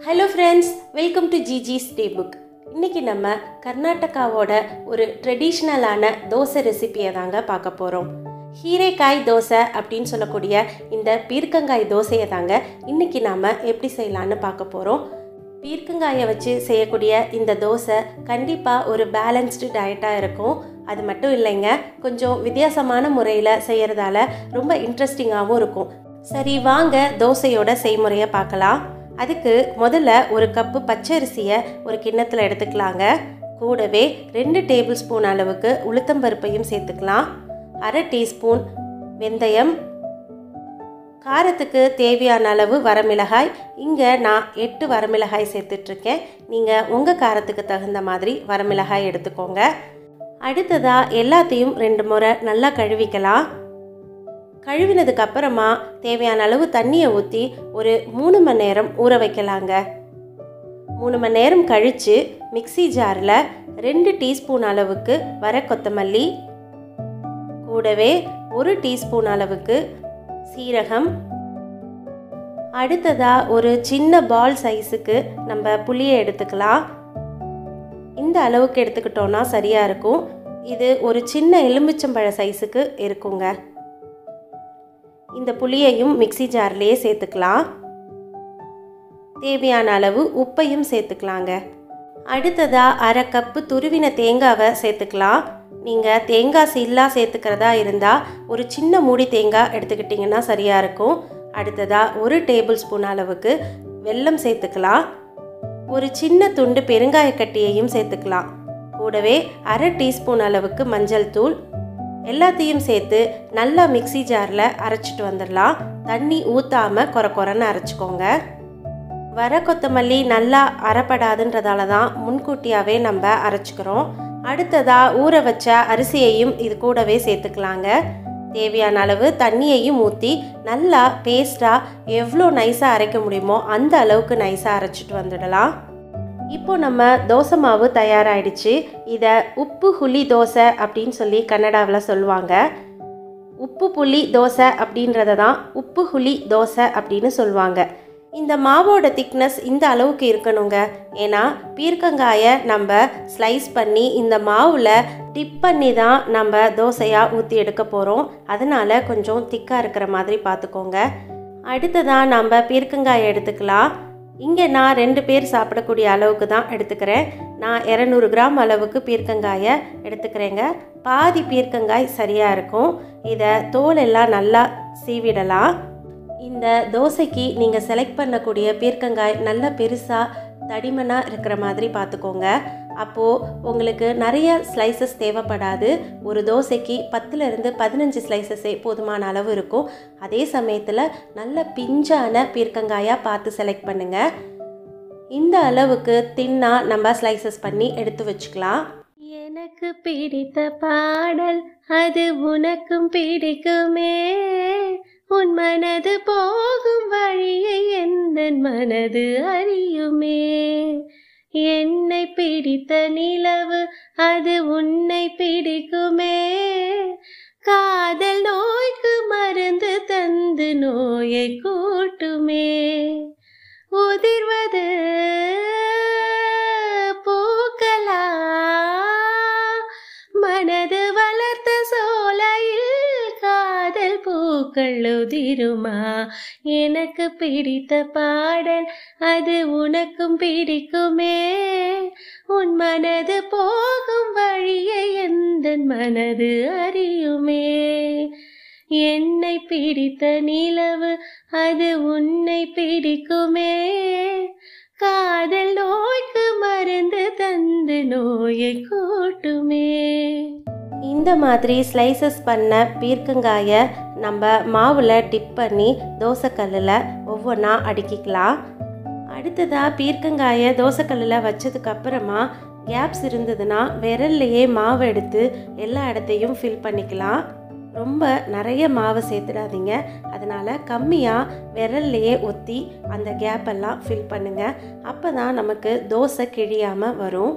hello friends welcome to GG's day book இன்றைக்கி நம்ம கர்நாடகாவோட ஒரு ட்ரெடிஷ்னலான தோசை ரெசிபியை தாங்க பார்க்க போகிறோம் ஹீரேக்காய் தோசை அப்படின்னு சொல்லக்கூடிய இந்த பீர்க்கங்காய் தோசையை தாங்க இன்றைக்கி நாம் எப்படி செய்யலான்னு பார்க்க போகிறோம் பீர்க்கங்காயை வச்சு செய்யக்கூடிய இந்த தோசை கண்டிப்பாக ஒரு பேலன்ஸ்டு டயட்டாக இருக்கும் அது மட்டும் இல்லைங்க கொஞ்சம் வித்தியாசமான முறையில் செய்கிறதால ரொம்ப இன்ட்ரெஸ்டிங்காகவும் இருக்கும் சரி வாங்க தோசையோட செய்முறையை பார்க்கலாம் அதுக்கு முதல்ல ஒரு கப்பு பச்சரிசியை ஒரு கிண்ணத்தில் எடுத்துக்கலாங்க கூடவே ரெண்டு டேபிள் ஸ்பூன் அளவுக்கு உளுத்தம்பருப்பையும் சேர்த்துக்கலாம் அரை டீஸ்பூன் வெந்தயம் காரத்துக்கு தேவையான அளவு வரமிளகாய் இங்கே நான் எட்டு வரமிளகாய் சேர்த்துட்ருக்கேன் நீங்கள் உங்கள் காரத்துக்கு தகுந்த மாதிரி வரமிளகாய் எடுத்துக்கோங்க அடுத்ததாக எல்லாத்தையும் ரெண்டு முறை நல்லா கழுவிக்கலாம் கழுவினதுக்கு அப்புறமா தேவையான அளவு தண்ணியை ஊற்றி ஒரு மூணு மணி நேரம் ஊற வைக்கலாங்க மூணு மணி நேரம் கழித்து மிக்ஸி ஜாரில் ரெண்டு டீஸ்பூன் அளவுக்கு வர கொத்தமல்லி கூடவே ஒரு டீஸ்பூன் அளவுக்கு சீரகம் அடுத்ததாக ஒரு சின்ன பால் சைஸுக்கு நம்ம புளியை எடுத்துக்கலாம் இந்த அளவுக்கு எடுத்துக்கிட்டோன்னா சரியாக இருக்கும் இது ஒரு சின்ன எலுமிச்சம்பழ சைஸுக்கு இருக்குங்க இந்த புளியையும் மிக்ஸி ஜார்லேயே சேர்த்துக்கலாம் தேவையான அளவு உப்பையும் சேர்த்துக்கலாங்க அடுத்ததாக அரை கப்பு துருவின தேங்காவை சேர்த்துக்கலாம் நீங்கள் தேங்காய் சில்லா சேர்த்துக்கிறதா இருந்தால் ஒரு சின்ன மூடி தேங்காய் எடுத்துக்கிட்டிங்கன்னா சரியாக இருக்கும் அடுத்ததாக ஒரு டேபிள் ஸ்பூன் அளவுக்கு வெல்லம் சேர்த்துக்கலாம் ஒரு சின்ன துண்டு பெருங்காயக்கட்டியையும் சேர்த்துக்கலாம் கூடவே அரை டீஸ்பூன் அளவுக்கு மஞ்சள் தூள் எல்லாத்தையும் சேர்த்து நல்லா மிக்ஸி ஜாரில் அரைச்சிட்டு வந்துடலாம் தண்ணி ஊற்றாமல் குறை குறைன்னு அரைச்சிக்கோங்க வர கொத்தமல்லி நல்லா அரைப்படாதுன்றதால தான் முன்கூட்டியாகவே நம்ம அரைச்சிக்கிறோம் அடுத்ததாக ஊற வச்ச அரிசியையும் இது கூடவே சேர்த்துக்கலாங்க தேவையான அளவு தண்ணியையும் ஊற்றி நல்லா பேஸ்ட்டாக எவ்வளோ நைஸாக அரைக்க முடியுமோ அந்த அளவுக்கு நைஸாக அரைச்சிட்டு வந்துடலாம் இப்போ நம்ம தோசை மாவு தயாராகிடுச்சு இதை உப்பு புளி தோசை அப்படின்னு சொல்லி கன்னடாவில் சொல்லுவாங்க உப்பு புளி தோசை அப்படின்றத தான் உப்பு புளி தோசை அப்படின்னு சொல்லுவாங்க இந்த மாவோட திக்னஸ் இந்த அளவுக்கு இருக்கணுங்க ஏன்னா பீர்க்கங்காயை நம்ம ஸ்லைஸ் பண்ணி இந்த மாவில் டிப் பண்ணி தான் நம்ம தோசையாக ஊற்றி எடுக்க போகிறோம் அதனால் கொஞ்சம் திக்காக இருக்கிற மாதிரி பார்த்துக்கோங்க அடுத்ததாக நம்ம பீர்க்கங்காயை எடுத்துக்கலாம் இங்கே நான் ரெண்டு பேர் சாப்பிடக்கூடிய அளவுக்கு தான் எடுத்துக்கிறேன் நான் இரநூறு கிராம் அளவுக்கு பீர்க்கங்காயை எடுத்துக்கிறேங்க பாதி பீர்க்கங்காய் சரியாக இருக்கும் இதை தோல் எல்லாம் நல்லா சீவிடலாம் இந்த தோசைக்கு நீங்கள் செலக்ட் பண்ணக்கூடிய பீர்க்கங்காய் நல்ல பெருசாக தடிமனாக இருக்கிற மாதிரி பார்த்துக்கோங்க அப்போது உங்களுக்கு நிறைய ஸ்லைசஸ் தேவைப்படாது ஒரு தோசைக்கு பத்துலேருந்து பதினஞ்சு ஸ்லைசஸே போதுமான அளவு இருக்கும் அதே சமயத்தில் நல்ல பிஞ்சான பீர்க்கங்காயாக பார்த்து செலக்ட் பண்ணுங்கள் இந்த அளவுக்கு தின்னா நம்ம ஸ்லைசஸ் பண்ணி எடுத்து வச்சுக்கலாம் எனக்கு பிடித்த பாடல் அது உனக்கும் பிடிக்குமே உன் மனது போகும் வழியை எந்த மனது அறியுமே என்னை பிடித்த நிலவு அது உன்னை பிடிக்குமே காதல் நோய்க்கு மருந்து தந்து நோயை கூட்டுமே உதிர்வது பூக்களா மனது வளர்த்த சோலையில் காதல் பூக்கள் உதிருமா எனக்கு பிடித்த பாடல் அது உனக்கும் பிடிக்குமே உன் மனது போகும் வழியை எந்த மனது அறியுமே என்னை பிடித்த நிலவு அது உன்னை பிடிக்குமே காதல் நோய்க்கு மருந்து தந்து நோயை கூட்டுமே இந்த மாதிரி ஸ்லைசஸ் பண்ண பீர்க்கங்காயை நம்ம மாவில் டிப் பண்ணி தோசைக்கல்லில் ஒவ்வொன்றா அடுக்கிக்கலாம் அடுத்ததாக பீர்க்கங்காயை தோசைக்கல்லில் வச்சதுக்கு அப்புறமா கேப்ஸ் இருந்ததுன்னா விரல்லையே மாவு எடுத்து எல்லா இடத்தையும் ஃபில் பண்ணிக்கலாம் ரொம்ப நிறைய மாவு சேர்த்துடாதீங்க அதனால் கம்மியாக விரல்லையே ஒத்தி அந்த கேப்பெல்லாம் ஃபில் பண்ணுங்கள் அப்போ தான் நமக்கு தோசை கிழியாமல் வரும்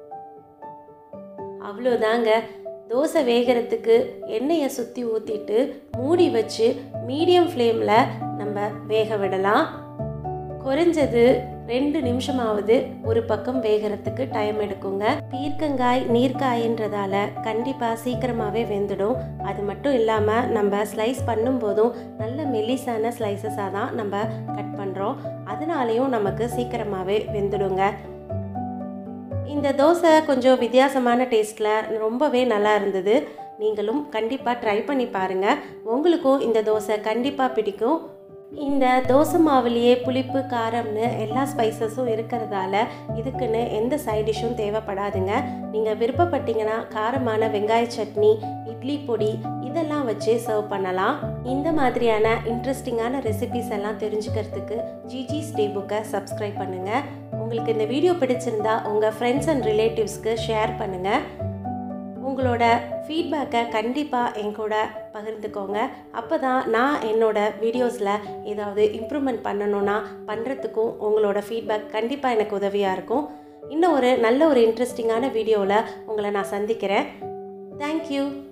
அவ்வளோதாங்க தோசை வேகிறதுக்கு எண்ணெயை சுற்றி ஊற்றிட்டு மூடி வச்சு மீடியம் ஃப்ளேமில் நம்ம வேக விடலாம் குறைஞ்சது ரெண்டு நிமிஷமாவது ஒரு பக்கம் வேகிறதுக்கு டைம் எடுக்குங்க பீர்க்கங்காய் நீர்க்காயின்றதால கண்டிப்பாக சீக்கிரமாகவே வெந்துடும் அது மட்டும் இல்லாமல் நம்ம ஸ்லைஸ் பண்ணும்போதும் நல்ல மெல்லிசான ஸ்லைசஸாக தான் நம்ம கட் பண்ணுறோம் அதனாலேயும் நமக்கு சீக்கிரமாகவே வெந்துடுங்க இந்த தோசை கொஞ்சம் வித்தியாசமான டேஸ்ட்டில் ரொம்பவே நல்லா இருந்தது நீங்களும் கண்டிப்பாக ட்ரை பண்ணி பாருங்கள் உங்களுக்கும் இந்த தோசை கண்டிப்பாக பிடிக்கும் இந்த தோசை மாவுலேயே புளிப்பு காரம்னு எல்லா ஸ்பைசஸும் இருக்கிறதால இதுக்குன்னு எந்த சைட் டிஷ்ஷும் தேவைப்படாதுங்க நீங்கள் விருப்பப்பட்டீங்கன்னா காரமான வெங்காய சட்னி இட்லி பொடி இதெல்லாம் வச்சு சர்வ் பண்ணலாம் இந்த மாதிரியான இன்ட்ரெஸ்டிங்கான ரெசிபிஸ் எல்லாம் தெரிஞ்சுக்கிறதுக்கு ஜிஜி ஸ்டே புக்கை சப்ஸ்கிரைப் பண்ணுங்கள் உங்களுக்கு இந்த வீடியோ பிடிச்சிருந்தா உங்கள் ஃப்ரெண்ட்ஸ் அண்ட் ரிலேட்டிவ்ஸ்க்கு ஷேர் பண்ணுங்கள் உங்களோட ஃபீட்பேக்கை கண்டிப்பாக என் கூட பகிர்ந்துக்கோங்க அப்போ தான் நான் என்னோட வீடியோஸில் ஏதாவது இம்ப்ரூவ்மெண்ட் பண்ணணும்னா பண்ணுறதுக்கும் உங்களோட ஃபீட்பேக் கண்டிப்பாக எனக்கு உதவியாக இருக்கும் இன்னும் ஒரு நல்ல ஒரு இன்ட்ரெஸ்டிங்கான வீடியோவில் உங்களை நான் சந்திக்கிறேன் தேங்க்யூ